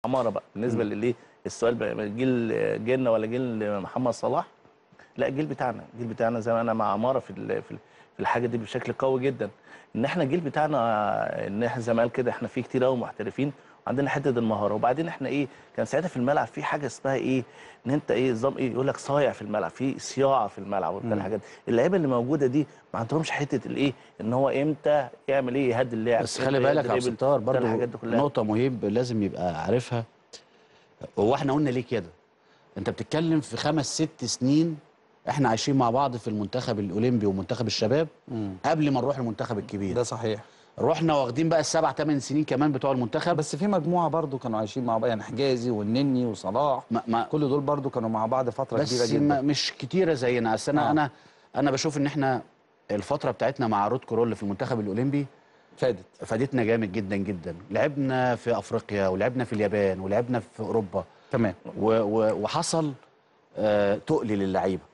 عماره بقى بالنسبه للايه السؤال بقى جيل جيلنا ولا جيل محمد صلاح لا الجيل بتاعنا الجيل بتاعنا زي ما انا مع عماره في ال- في ال- في الحاجه دي بشكل قوي جدا ان احنا الجيل بتاعنا ان احنا زي ما قال كده احنا في كتير قوي محترفين وعندنا حته المهاره وبعدين احنا ايه كان ساعتها في الملعب في حاجه اسمها ايه ان انت ايه نظام ايه يقول لك صايع في الملعب في صياعه في الملعب وبتاع الحاجات دي. اللعيبه اللي موجوده دي ما عندهمش حته الايه ان هو امتى يعمل ايه يهدي اللاعب بس إمتى خلي بالك يا عبد يدريبل، الستار بتاع برضو الحاجات دي كلها نقطة مهيب لازم يبقى عارفها هو احنا قلنا ليه كده؟ انت بتتكلم في خمس ست سنين احنا عايشين مع بعض في المنتخب الاولمبي ومنتخب الشباب قبل ما نروح المنتخب الكبير ده صحيح رحنا واخدين بقى السبع ثمان سنين كمان بتوع المنتخب بس في مجموعه برضو كانوا عايشين مع بعض يعني حجازي والنني وصلاح ما ما كل دول برضو كانوا مع بعض فتره كبيره بس جدا ما مش كتيره زينا اصل انا آه. انا انا بشوف ان احنا الفتره بتاعتنا مع رود كرول في المنتخب الاولمبي فادت فادتنا جامد جدا جدا لعبنا في افريقيا ولعبنا في اليابان ولعبنا في اوروبا تمام و و وحصل آه تقل للعيبه